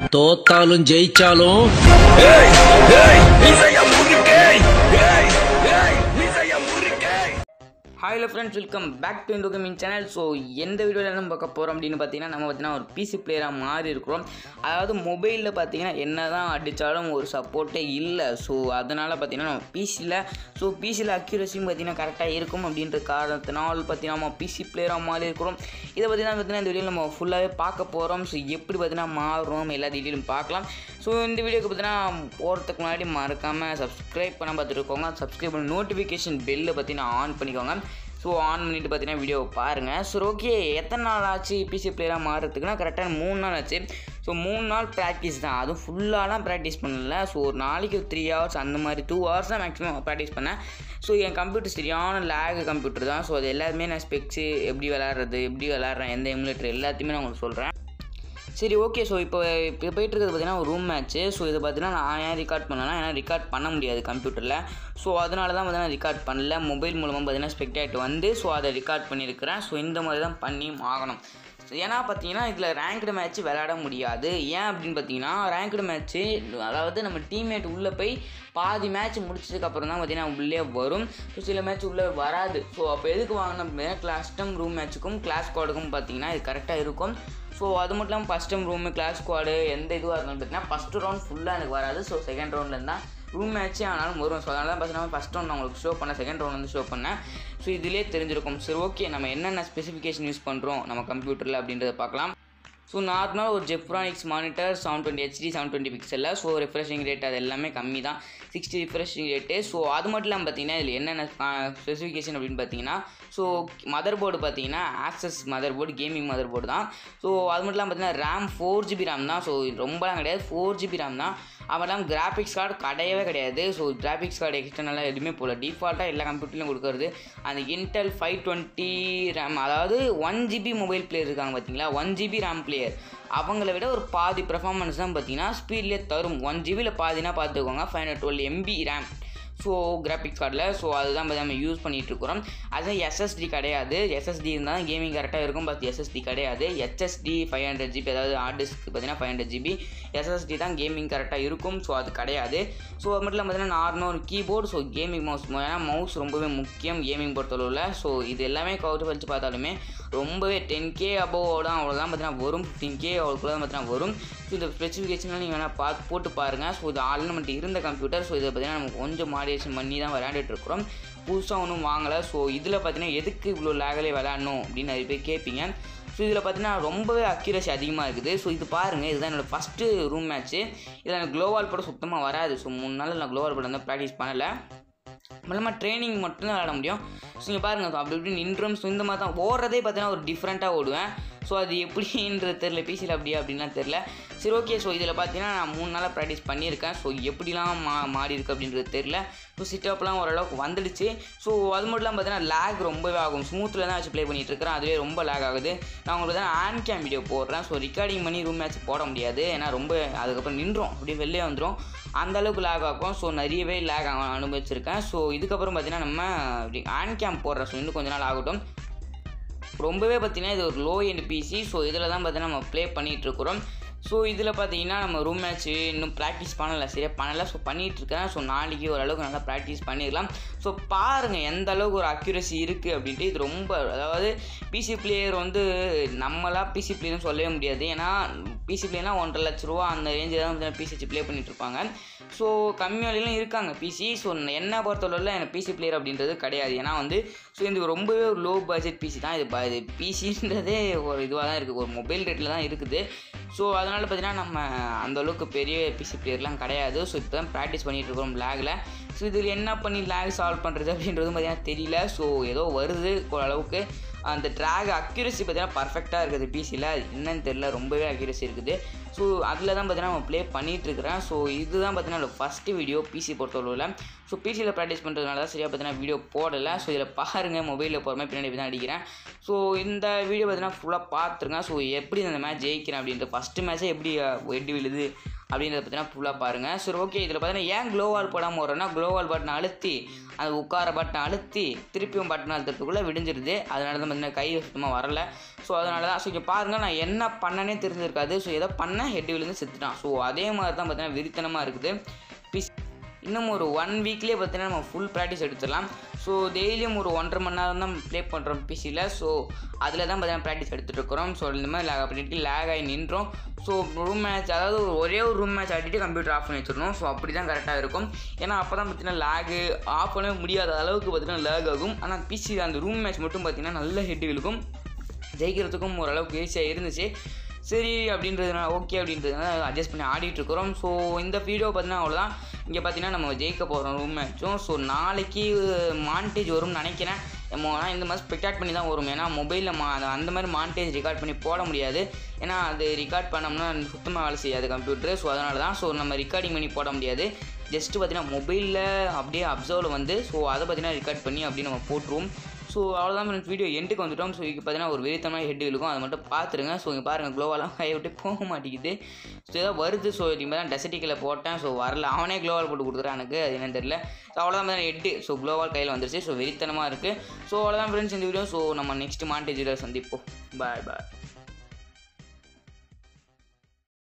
தோத்தாலும் ஜெயிச்சாலும் hi hello friends welcome back to Indhu gaming channel so எந்த வீடியோவில் என்ன பார்க்க போகிறோம் அப்படின்னு பார்த்தீங்கன்னா நம்ம பார்த்தீங்கன்னா ஒரு பிசி பிளேயராக மாறி இருக்கிறோம் அதாவது மொபைலில் பார்த்தீங்கன்னா என்ன தான் அடித்தாலும் ஒரு சப்போர்ட்டே இல்லை ஸோ அதனால் பார்த்தீங்கன்னா நம்ம பிசியில் ஸோ பிசியில் அக்யூரஸியும் பார்த்தீங்கன்னா கரெக்டாக இருக்கும் அப்படின்ற காரணத்தினால் பார்த்தீங்கன்னா நம்ம பிசி பிளேயராக மாறி இருக்கிறோம் இதை பார்த்தீங்கன்னா பார்த்தீங்கன்னா இந்த வீடியோவில் நம்ம ஃபுல்லாகவே பார்க்க போகிறோம் ஸோ எப்படி பார்த்தீங்கன்னா மாறுறோம் எல்லா டீட்டெயிலும் பார்க்கலாம் ஸோ இந்த வீடியோக்கு பார்த்தீங்கன்னா போகிறதுக்கு முன்னாடி மறக்காமல் சப்ஸ்கிரைப் பண்ண பார்த்துருக்கோங்க சப்ஸ்கிரைப் பண்ணி நோட்டிஃபிகேஷன் பெல்லை பார்த்தீங்கன்னா ஆன் பண்ணிக்கோங்க ஸோ ஆன் பண்ணிட்டு பார்த்தீங்கன்னா வீடியோ பாருங்கள் ஸோ ஓகே எத்தனை நாள் ஆச்சு பிசி பிளேயராக மாறுறதுக்குன்னா கரெக்டாக மூணு நாள் ஆச்சு ஸோ மூணு நாள் ப்ராக்டிஸ் தான் அதுவும் ஃபுல்லாலாம் ப்ராக்டிஸ் பண்ணல ஸோ ஒரு நாளைக்கு த்ரீ ஹவர்ஸ் அந்த மாதிரி டூ ஹவர்ஸ் தான் மேக்ஸிமம் ப்ராக்டிஸ் பண்ணேன் ஸோ என் கம்ப்யூட்டர் சரியான லேக் கம்ப்யூட்டர் தான் ஸோ அது எல்லாருமே நான் ஸ்பெக்ஸு எப்படி விளாட்றது எப்படி விளாட்றேன் எந்த எமுலேட்டர் எல்லாத்தையுமே நான் உங்களுக்கு சொல்கிறேன் சரி ஓகே ஸோ இப்போ இப்போ போயிட்டு இருக்கிறது பார்த்தீங்கன்னா ஒரு ரூம் மேட்ச்சு ஸோ இது பார்த்தீங்கன்னா நான் ஏன் ரெக்கார்ட் பண்ணேன்னா ஏன்னா ரெக்கார்ட் பண்ண முடியாது கம்ப்யூட்டரில் ஸோ அதனால தான் பார்த்தீங்கன்னா ரெக்கார்ட் பண்ணல மொபைல் மூலமாக பார்த்தீங்கன்னா ஸ்பெக்டேட் வந்து ஸோ அதை ரெக்கார்ட் பண்ணியிருக்கிறேன் ஸோ இந்த மாதிரி தான் பண்ணி ஆகணும் ஏன்னா பார்த்தீங்கன்னா இதில் ரேங்க்டு மேட்ச் விளையாட முடியாது ஏன் அப்படின்னு பார்த்தீங்கன்னா ரேங்க்டு மேட்ச்சு அதாவது நம்ம டீம்மேட் உள்ளே போய் பாதி மேட்ச் முடிச்சதுக்கப்புறம் தான் பார்த்தீங்கன்னா உள்ளே வரும் ஸோ சில மேட்ச் உள்ளே வராது ஸோ அப்போ எதுக்கு வாங்கினோம் அப்படின்னா கிளாஸ்டம் ரூம் மேட்ச்சுக்கும் கிளாஸ் கோடுக்கும் பார்த்தீங்கன்னா இது கரெக்டாக இருக்கும் ஸோ அது மட்டும் இல்லாமல் first time room class squad எந்த இதுவாக இருந்தாலும் பார்த்தீங்கன்னா ஃபஸ்ட்டு ரவுண்ட் ஃபுல்லாக எனக்கு வராது ஸோ செகண்ட் ரவுண்டில் தான் ரூம் மேட்ச்சே ஆனாலும் வரும் ஸோ அதனால தான் பார்த்தீங்கன்னா ஃபஸ்ட் ரவுண்ட் நான் உங்களுக்கு ஷோ பண்ணேன் செகண்ட் ரவுண்ட் வந்து ஷோ பண்ணேன் ஸோ இதிலே தெரிஞ்சிருக்கும் சரி ஓகே நம்ம என்னென்ன ஸ்பெசிஃபிகேஷன் யூஸ் பண்ணுறோம் நம்ம கம்ப்யூட்டரில் அப்படின்றத பார்க்கலாம் ஸோ நார்மலாக ஒரு Zebronics monitor seven twenty HD seven twenty பிக்சலில் ஸோ ரெஃப்ரெஷிங் ரேட் அது எல்லாமே கம்மி தான் சிக்ஸ்டி ரெஃப்ரெஷிங் ரேட்டு ஸோ அது மட்டும் இல்லாமல் பார்த்தீங்கன்னா இதில் என்னென்ன ஸ்பெசிஃபிகேஷன் அப்படின்னு பார்த்தீங்கன்னா ஸோ மதர் போர்டு பார்த்தீங்கன்னா access motherboard gaming motherboard தான் ஸோ அது மட்டும் இல்லாமல் பார்த்தீங்கன்னா ரேம் ஃபோர் ஜிபி ரேம் தான் ஸோ ரொம்பலாம் கிடையாது ஃபோர் ஜிபி ரேம் தான் அப்புறம் இல்லாமல் கிராஃபிக்ஸ் கார்டு கிடையவே கிடையாது ஸோ கிராஃபிக்ஸ் கார்டு எக்ஸ்டர்னலாக எதுவுமே போகல டிஃபால்ட்டாக எல்லா கம்ப்யூட்டர்லையும் கொடுக்குறது அந்த இன்டெல் ஃபைவ் டுவெண்ட்டி ரேம் அதாவது ஒன் ஜிபி மொபைல் பிளேயர் இருக்காங்க பார்த்தீங்களா ஒன் ஜிபி ரேம் பிளேயர் அவங்கள விட ஒரு பாதி பெர்ஃபார்மன்ஸ் தான் பார்த்தீங்கன்னா ஸ்பீட்லேயே தரும் ஒன் ஜிபியில் பாதினா பார்த்துக்கோங்க five hundred twelve MB RAM so graphics கார்டில் ஸோ அதுதான் நம்ம யூஸ் பண்ணிகிட்டு இருக்கிறோம் அது எஸ்எஸ்டி கிடையாது எஸ்எஸ்டி இருந்தால் கேமிங் கரெக்டாக இருக்கும் பட் எஸ்எஸ்டி கிடையாது ஹெச்எஸ்டி ஃபைவ் ஹண்ட்ரட் ஜிபி அதாவது ஹார்ட் டிஸ்க் பார்த்தீங்கன்னா ஃபைவ் ஹண்ட்ரட் ஜிபி எஸ்எஸ்டி தான் கேமிங் கரெக்டாக இருக்கும் ஸோ அது கிடையாது ஸோ அது மட்டும் இல்லாமல் பார்த்தீங்கன்னா நார்மல் ஒரு கீபோர்டு ஸோ கேமிங் மவுஸ் ஏன்னா மவுஸ் ரொம்பவே முக்கியம் கேமிங் பொறுத்தளவில் ஸோ இது எல்லாமே கவுட்டு வச்சு பார்த்தாலுமே ரொம்பவே டென் கே அபோவ் தான் அவ்வளோதான் பார்த்தீங்கன்னா வரும் ஃபிஃப்டின் கே அவ்வளோக்குள்ள தான் பார்த்தீங்கன்னா வரும் ஸோ இந்த ஸ்பெசிஃபிகேஷன்லாம் நீங்கள் வேணால் பார்த்து போட்டு பாருங்கள் ஸோ இது ஆல்ரெடி நம்மகிட்ட இருந்த கம்ப்யூட்டர் ஸோ இதை பார்த்தீங்கன்னா நம்ம கொஞ்சம் மாடியேஷன் பண்ணி தான் விளையாண்டுட்டு இருக்கிறோம் புதுசாக ஒன்றும் வாங்கலை ஸோ இதில் பார்த்தீங்கன்னா எதுக்கு இவ்வளோ லேகலே விளையாடணும் அப்படின்னு நிறைய பேர் கேட்பீங்க ஸோ இதில் பார்த்தீங்கன்னா ரொம்பவே அக்யூரசி அதிகமாக இருக்குது ஸோ இது பாருங்கள் இதுதான் என்னோடய ஃபஸ்ட்டு ரூம் மேட்ச்சு இதில் எனக்கு க்ளோவால் போட சுத்தமாக வராது ஸோ மூணு நாள் நான் க்ளோவால் போட வந்து ப்ராக்டிஸ் பண்ணலை மூலமாக ட்ரைனிங் மட்டும்தான் விளாட முடியும் ஸோ நீங்கள் பாருங்கள் அப்படி இப்படி நின்றும் ஸோ இந்த மாதிரி தான் ஓடுறதே பார்த்தீங்கன்னா ஒரு டிஃப்ரெண்ட்டாக ஓடுவேன் ஸோ அது எப்படின்றது தெரில பிசியில் அப்படியா அப்படின்லாம் தெரில சரி ஓகே ஸோ இதில் பார்த்தீங்கன்னா நான் மூணு நாளாக ப்ராக்டிஸ் பண்ணியிருக்கேன் ஸோ எப்படிலாம் மா மாறி இருக்கு அப்படின்றது தெரில ஸோ சிட்டப்லாம் ஓரளவுக்கு வந்துடுச்சு ஸோ அது மட்டும் இல்லாமல் பார்த்தீங்கன்னா லேக் ரொம்பவே ஆகும் ஸ்மூத்தில் தான் வச்சு ப்ளே பண்ணிகிட்டு இருக்கிறேன் அதுவே ரொம்ப லேக் ஆகுது நான் உங்களுக்கு தான் ஆன் கேம் வீடியோ போடுறேன் ஸோ ரெக்கார்டிங் பண்ணி ரூம் மேட்ச் போட முடியாது ஏன்னா ரொம்ப அதுக்கப்புறம் நின்றோம் அப்படியே வெளியே வந்துடும் அந்த அளவுக்கு லேக் ஆகும் ஸோ நிறையவே லேக் அனுபவிச்சிருக்கேன் ஸோ இதுக்கப்புறம் பார்த்தீங்கன்னா நம்ம ஆன் கேம் போடுறோம் ஸோ இன்னும் கொஞ்ச நாள் ஆகட்டும் ரொம்பவே பார்த்தீங்கன்னா இது ஒரு லோ எண்ட் பிசி ஸோ இதில் தான் பார்த்தீங்கன்னா நம்ம ப்ளே பண்ணிகிட்டு இருக்கிறோம் ஸோ இதில் பார்த்தீங்கன்னா நம்ம ரூம் மேட்ச்சு இன்னும் ப்ராக்டிஸ் பண்ணலை சரியாக பண்ணலை ஸோ பண்ணிகிட்டு இருக்கேன் ஸோ நாளைக்கு ஓரளவுக்கு நல்லா ப்ராக்டிஸ் பண்ணிடலாம் ஸோ பாருங்கள் எந்த அளவுக்கு ஒரு அக்யூரசி இருக்குது அப்படின்ட்டு இது ரொம்ப அதாவது பிசி பிளேயர் வந்து நம்மளாம் பிசி பிளேயர்னு சொல்லவே முடியாது ஏன்னா பிசி பிளேயர்லாம் ஒன்றரை லட்ச ரூபா அந்த ரேஞ்சில் தான் வந்து பிசி வச்சு ப்ளே பண்ணிட்டு இருப்பாங்க ஸோ கம்மி விலையிலும் இருக்காங்க பிசி ஸோ என்னை பொறுத்தளவில் எனக்கு பிசி பிளேயர் அப்படின்றது கிடையாது ஏன்னா வந்து ஸோ இது ரொம்பவே ஒரு லோ பட்ஜெட் பிசி தான் இது ப இது பிசின்றதே ஒரு இதுவாக தான் இருக்குது ஒரு மொபைல் ரேட்டில் தான் இருக்குது ஸோ அதனால் பார்த்தீங்கன்னா நம்ம அந்த அளவுக்கு பெரிய பிசி பிளேயர்லாம் கிடையாது ஸோ இப்போ தான் ப்ராக்டிஸ் பண்ணிகிட்டு இருக்கோம் லேகில் ஸோ இதில் என்ன பண்ணி லேக் சால்வ் பண்ணுறது அப்படின்றதும் பார்த்தீங்கன்னா தெரியல ஸோ ஏதோ வருது ஓரளவுக்கு அந்த ட்ராக் அக்யூரசி பார்த்தீங்கன்னா பர்ஃபெக்டாக இருக்குது பிசியில் என்னன்னு தெரியல ரொம்பவே அக்யூரசி இருக்குது ஸோ அதில் தான் பார்த்தீங்கன்னா நம்ம ப்ளே பண்ணிகிட்டு இருக்கிறேன் ஸோ இதுதான் பார்த்தீங்கன்னா ஃபஸ்ட்டு வீடியோ பிசி பொறுத்தளவில் ஸோ பிசியில் ப்ராக்டிஸ் பண்ணுறதுனால தான் சரியாக பார்த்தீங்கன்னா வீடியோ போடலை ஸோ இதில் பாருங்கள் மொபைலில் போகிற மாதிரி பின்னாடி தான் அடிக்கிறேன் ஸோ இந்த வீடியோ பார்த்தீங்கன்னா ஃபுல்லாக பார்த்துருங்க ஸோ எப்படி அந்த மேட்ச் ஜெயிக்கிறேன் அப்படின்ற ஃபஸ்ட்டு மேட்ச்சே எப்படி எட்டு விழுது அப்படின்றத பார்த்தீங்கன்னா ஃபுல்லாக பாருங்கள் சரி ஓகே இதில் பார்த்தீங்கன்னா ஏன் க்ளோவால் போடாமல் வரோன்னா க்ளோவால் பட்டனை அழுத்தி அது உட்கார பட்டனை அழுத்தி திருப்பியும் பட்டன் அழுத்துறதுக்குள்ளே விடிஞ்சிருது அதனால தான் பார்த்தீங்கன்னா கை சுத்தமாக வரல ஸோ அதனால தான் ஸோ இங்கே பாருங்கள் நான் என்ன பண்ணனே தெரிஞ்சிருக்காது ஸோ எதை பண்ணேன் ஹெட் விழுந்து செத்துட்டான் ஸோ அதே மாதிரி தான் பார்த்தீங்கன்னா விரித்தனமாக இருக்குது பிஸ் இன்னும் ஒரு ஒன் வீக்லேயே பார்த்தீங்கன்னா நம்ம ஃபுல் ப்ராக்டிஸ் எடுத்துடலாம் ஸோ டெய்லியும் ஒரு ஒன்றரை மணி நேரம் தான் ப்ளே பண்ணுறோம் பிசியில் ஸோ அதில் தான் பார்த்தீங்கன்னா ப்ராக்டிஸ் எடுத்துகிட்டு இருக்கிறோம் ஸோ இந்த மாதிரி லேக் பண்ணிட்டு லேக் ஆகி நின்றோம் ஸோ ரூம் மேட்ச் அதாவது ஒரு ஒரே ஒரு ரூம் மேட்ச் ஆடிட்டு கம்ப்யூட்டர் ஆஃப் பண்ணி வச்சிடணும் ஸோ அப்படி தான் கரெக்டாக இருக்கும் ஏன்னா அப்போ தான் பார்த்தீங்கன்னா லேகு ஆஃப் பண்ணவே முடியாத அளவுக்கு பார்த்தீங்கன்னா லேக் ஆகும் ஆனால் பிசி அந்த ரூம் மேட்ச் மட்டும் பார்த்தீங்கன்னா நல்ல ஹெட் விழுக்கும் ஜெயிக்கிறதுக்கும் ஓரளவுக்கு ஈஸியாக இருந்துச்சு சரி அப்படின்றதுனால ஓகே அப்படின்றதுனால அட்ஜஸ்ட் பண்ணி ஆடிட்டு இருக்கிறோம் ஸோ இந்த வீடியோ பார்த்தீங்கன்னா அவ்வளோதான் இங்கே பார்த்தீங்கன்னா நம்ம ஜெயிக்க போகிறோம் ரூம் மேட்சும் ஸோ நாளைக்கு மாண்டேஜ் வரும்னு நினைக்கிறேன் நம்ம ஆனால் இந்த மாதிரி ஸ்பெக்டாட் பண்ணி தான் வரும் ஏன்னா மொபைலில் மா அந்த- அந்த மாதிரி மாண்டேஜ் ரெக்கார்ட் பண்ணி போட முடியாது ஏன்னா அது ரெக்கார்ட் பண்ணோம்னா சுத்தமாக வேலை செய்யாது கம்ப்யூட்டர் ஸோ அதனால தான் ஸோ நம்ம ரெக்கார்டிங் பண்ணி போட முடியாது ஜஸ்ட்டு பார்த்தீங்கன்னா மொபைலில் அப்படியே அப்சர்வில் வந்து ஸோ அதை பார்த்தீங்கன்னா ரெக்கார்ட் பண்ணி அப்படியே நம்ம போட்டுருவோம் ஸோ அவ்வளோதான் ஃப்ரெண்ட்ஸ் வீடியோ எண்டுக்கு வந்துட்டோம் ஸோ இங்கே பார்த்தீங்கன்னா ஒரு வெறித்தனமான ஹெட் இருக்கும் அதை மட்டும் பார்த்துருங்க ஸோ இங்கே பாருங்கள் க்ளோவெல்லாம் கை விட்டு போக மாட்டேங்குது ஸோ ஏதோ வருது ஸோ இப்போ தான் டெசட்டிக்கில் போட்டேன் ஸோ வரல அவனே க்ளோவால் போட்டு கொடுக்குறான் எனக்கு அது என்னன்னு தெரியல ஸோ அவ்வளோதான் பார்த்தீங்கன்னா ஹெட்டு ஸோ க்ளோவால் கையில் வந்துருச்சு ஸோ வெறித்தனமாக இருக்குது ஸோ அவ்வளோதான் ஃப்ரெண்ட்ஸ் இந்த வீடியோ ஸோ நம்ம நெக்ஸ்ட் மாண்டேஜில் சந்திப்போம் பாய் பாய்